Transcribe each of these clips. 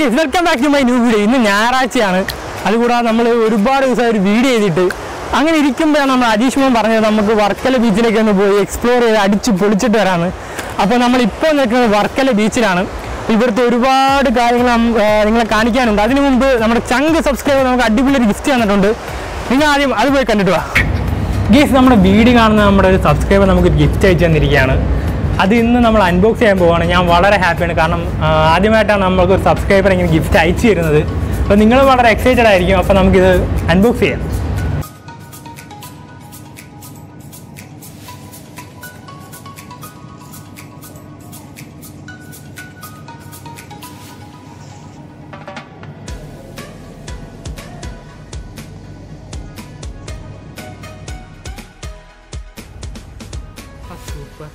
guys welcome back to my new video ഇന്ന് ഞായറാഴ്ചയാണ് അതുകൂടാതെ നമ്മൾ ഒരുപാട് ദിവസമായി ഒരു വീഡിയോ ചെയ്തിട്ട് അങ്ങനെ ഇരിക്കുമ്പോഴാണ് നമ്മൾ അജീഷ് മോൻ പറഞ്ഞത് നമുക്ക് വർക്കല ബീച്ചിലേക്ക് ഒന്ന് പോയി എക്സ്പ്ലോർ ചെയ്ത് അടിച്ച് പൊളിച്ചിട്ട് വരാമെന്ന് അപ്പോൾ നമ്മൾ ഇപ്പോൾ നിൽക്കുന്നത് വർക്കല ബീച്ചിലാണ് ഇവിടുത്തെ ഒരുപാട് കാര്യങ്ങൾ നം- ആ, നിങ്ങളെ കാണിക്കാനുണ്ട് അതിനു മുമ്പ് നമ്മുടെ ചങ്ക് സബ്സ്ക്രൈബർ നമുക്ക് അടിപൊളി ഒരു ഗിഫ്റ്റ് തന്നിട്ടുണ്ട് നിങ്ങൾ ആദ്യം അത് പോയി കണ്ടിട്ട് വാ ഗീസ് നമ്മുടെ വീഡിയോ കാണുന്ന നമ്മുടെ ഒരു സബ്സ്ക്രൈബർ നമുക്ക് ഗിഫ്റ്റ് അയച്ചു തന്നിരിക്കുകയാണ് അത് ഇന്ന് നമ്മൾ അൺബോക്സ് ചെയ്യാൻ പോവുകയാണ് ഞാൻ വളരെ ഹാപ്പിയാണ് കാരണം ആ, ആദ്യമായിട്ടാണ് നമ്മൾക്ക് ഒരു സബ്സ്ക്രൈബർ ഇങ്ങനെ ഗിഫ്റ്റ് അയച്ചു തരുന്നത് അപ്പോൾ നിങ്ങൾ വളരെ എക്സൈറ്റഡ് ആയിരിക്കും അപ്പോൾ നമുക്കിത് അൺബോക്സ് ചെയ്യാം സൂപ്പർ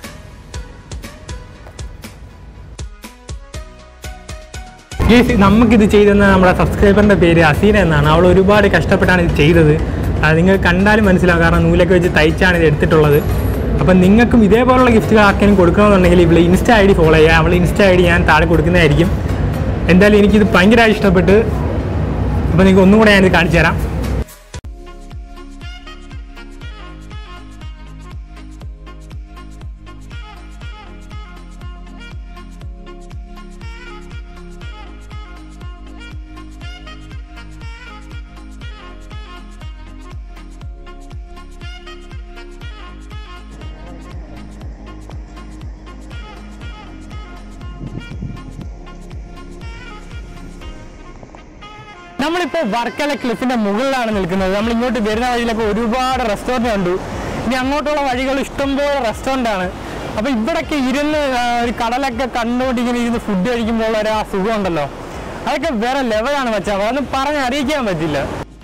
ഗേസ് നമുക്കിത് ചെയ്തെന്ന നമ്മുടെ സബ്സ്ക്രൈബറിൻ്റെ പേര് അസീന എന്നാണ് അവൾ ഒരുപാട് കഷ്ടപ്പെട്ടാണ് ഇത് ചെയ്തത് അത് നിങ്ങൾ കണ്ടാലും മനസ്സിലാവും കാരണം നൂലൊക്കെ വെച്ച് തയ്ച്ചാണ് ഇത് എടുത്തിട്ടുള്ളത് അപ്പം നിങ്ങൾക്കും ഇതേപോലുള്ള ഗിഫ്റ്റുകൾ ആർക്കെങ്കിലും കൊടുക്കണമെന്നുണ്ടെങ്കിൽ ഇവിടെ ഇൻസ്റ്റ ഐ ഡി ഫോളോ ചെയ്യുക അവൾ ഇൻസ്റ്റ ഐ ഡി ഞാൻ താഴെ കൊടുക്കുന്നതായിരിക്കും എന്തായാലും എനിക്കിത് ഭയങ്കരമായി ഇഷ്ടപ്പെട്ട് അപ്പോൾ നിങ്ങൾക്ക് ഒന്നും കൂടെ ഞാനിത് കാണിച്ചു തരാം നമ്മളിപ്പോൾ വർക്കല ക്ലിഫിന്റെ മുകളിലാണ് നിൽക്കുന്നത് നമ്മൾ ഇങ്ങോട്ട് വരുന്ന വഴിയിലൊക്കെ ഒരുപാട് റെസ്റ്റോറൻറ്റ് കണ്ടു ഇനി അങ്ങോട്ടുള്ള വഴികൾ ഇഷ്ടംപോലെ റെസ്റ്റോറൻ്റ് ആണ് അപ്പോൾ ഇവിടൊക്കെ ഇരുന്ന് ആ, ഒരു കടലൊക്കെ കണ്ടുകൊണ്ട് ഇങ്ങനെ ഇരുന്ന് ഫുഡ് കഴിക്കുമ്പോൾ ഒരു ആ സുഖം ഉണ്ടല്ലോ അതൊക്കെ വേറെ ലെവലാണ് വെച്ചാൽ അതൊന്നും പറഞ്ഞ് അറിയിക്കാൻ പറ്റില്ല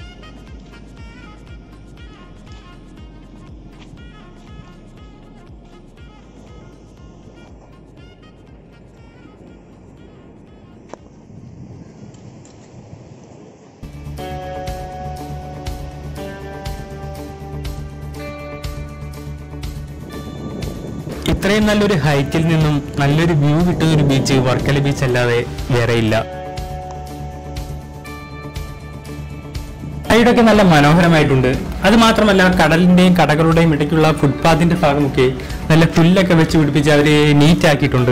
ഇത്രയും നല്ലൊരു ഹൈറ്റിൽ നിന്നും നല്ലൊരു വ്യൂ കിട്ടുന്ന ഒരു ബീച്ച് വർക്കല ബീച്ച് അല്ലാതെ വേറെയില്ല സൈഡൊക്കെ നല്ല മനോഹരമായിട്ടുണ്ട് അത് മാത്രമല്ല കടലിന്റെയും കടകളുടെയും ഇടയ്ക്കുള്ള ഫുട്പാത്തിന്റെ ഭാഗമൊക്കെ നല്ല പുല്ലൊക്കെ വെച്ച് പിടിപ്പിച്ച് അവര് നീറ്റ് ആക്കിയിട്ടുണ്ട്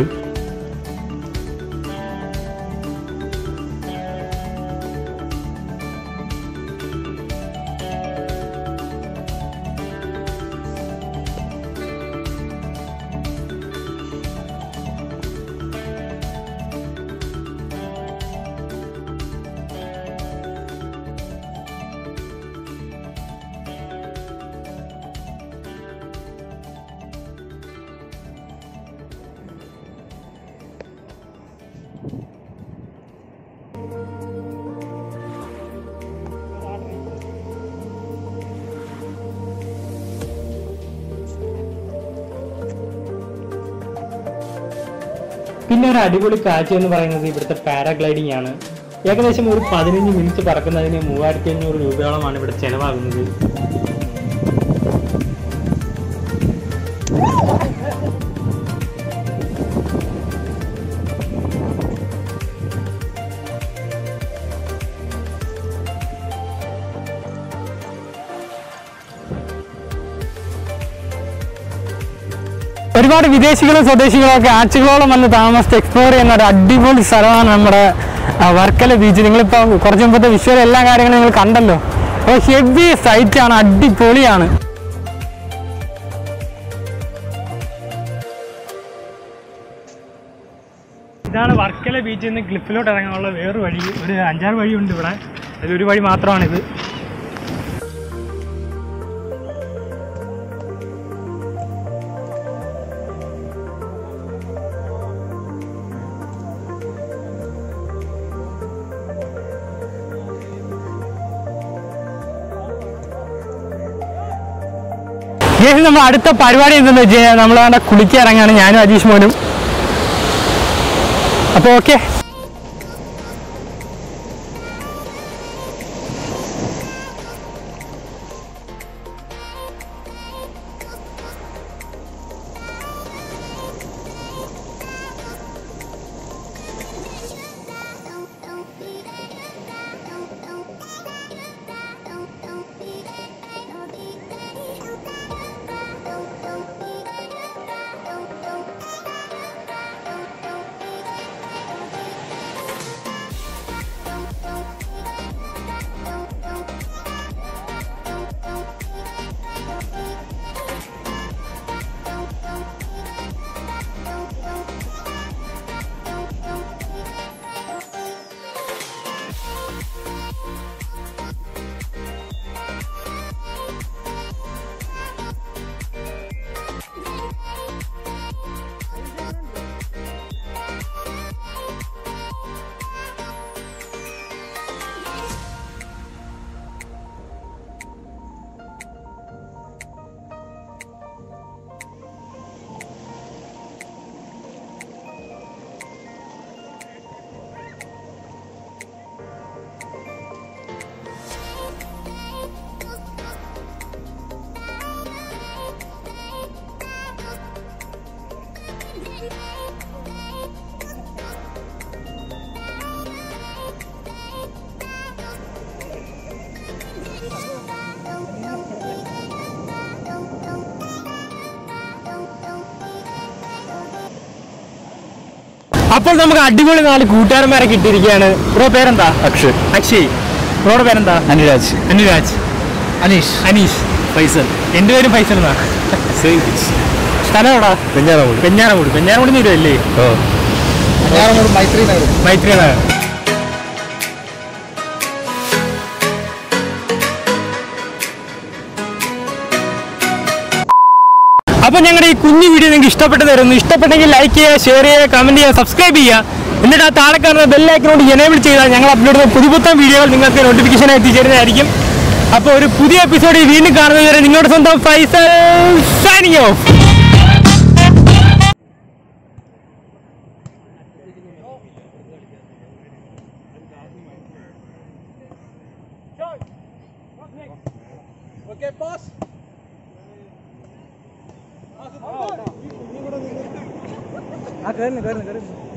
പിന്നെ ഒരു അടിപൊളി കാഴ്ച എന്ന് പറയുന്നത് ഇവിടുത്തെ പാരാഗ്ലൈഡിംഗ് ആണ് ഏകദേശം ഒരു പതിനഞ്ച് മിനിറ്റ് പറക്കുന്നതിന് മൂവായിരത്തി അഞ്ഞൂറ് രൂപയോളമാണ് ഇവിടെ ചെലവാകുന്നത് ഒരുപാട് വിദേശികളും സ്വദേശികളും ഒക്കെ ആഴ്ചകളോളം വന്ന് താമസിച്ച് എക്സ്പ്ലോർ ചെയ്യുന്ന ഒരു അടിപൊളി സ്ഥലമാണ് നമ്മുടെ ആ, വർക്കല ബീച്ച് നിങ്ങളിപ്പോൾ കുറച്ച് മുമ്പത്തെ വിഷ്വൽ എല്ലാ കാര്യങ്ങളും നിങ്ങൾ കണ്ടല്ലോ അപ്പോൾ ഹെവി സൈറ്റാണ് അടിപൊളിയാണ് ഇതാണ് വർക്കല ബീച്ചിൽ നിന്ന് ക്ലിഫിലോട്ട് ഇറങ്ങാനുള്ള വേറൊരു വഴി ഒരു അഞ്ചാറ് വഴിയുണ്ട് ഇവിടെ അതിലൊരു വഴി മാത്രമാണിത് ഗേസ് നമ്മൾ അടുത്ത പരിപാടി എന്തെന്ന് വെച്ച് കഴിഞ്ഞാൽ നമ്മൾ അവിടെ കുളിക്കാൻ ഇറങ്ങാണ് ഞാനും അജീഷ് മോനും അപ്പോൾ ഓക്കെ അപ്പോൾ നമുക്ക് അടിപൊളി നാല് കൂട്ടുകാരന്മാരെ കിട്ടിയിരിക്കുകയാണ് ബ്രോ പേരെന്താ അക്ഷയ് അക്ഷയ് ബ്രോയുടെ പേരെന്താ അനുരാജ് അനുരാജ് അനീഷ് അനീഷ് ഫൈസൽ എൻ്റെ പേരും ഫൈസൽ എന്നാ സെയിം സ്ഥലം എവിടാ പെഞ്ഞാറമൂട് പെഞ്ഞാറമൂട് പെഞ്ഞാറമൂട് നിന്ന് വരുമല്ലേ ഓ പെഞ്ഞാറമൂട് മൈത്രി നഗർ മൈത്രി നഗർ അപ്പൊ ഞങ്ങളുടെ ഈ കുഞ്ഞു വീഡിയോ നിങ്ങൾക്ക് ഇഷ്ടപ്പെട്ടു തരുന്നു ഇഷ്ടപ്പെട്ടെങ്കിൽ ലൈക്ക് ചെയ്യുക ഷെയർ ചെയ്യുക കമന്റ് ചെയ്യുക സബ്സ്ക്രൈബ് ചെയ്യുക എന്നിട്ട് ആ താഴെ കാണുന്ന ബെല്ലൈക്കനോട് എനേബിൾ ചെയ്താൽ ഞങ്ങൾ അപ്ലോഡ് ചെയ്യുന്ന പുതുപുത്തൻ വീഡിയോകൾ നിങ്ങൾക്ക് നോട്ടിഫിക്കേഷൻ എത്തിച്ചേരുന്നതായിരിക്കും അപ്പോൾ ഒരു പുതിയ എപ്പിസോഡിൽ വീണ്ടും കാണുന്നതുവരെ നിങ്ങളുടെ സ്വന്തം ഫൈസൽ സൈനിങ് ഓഫ് ആ കയറുന്നു കയറുന്നു കയറുന്നു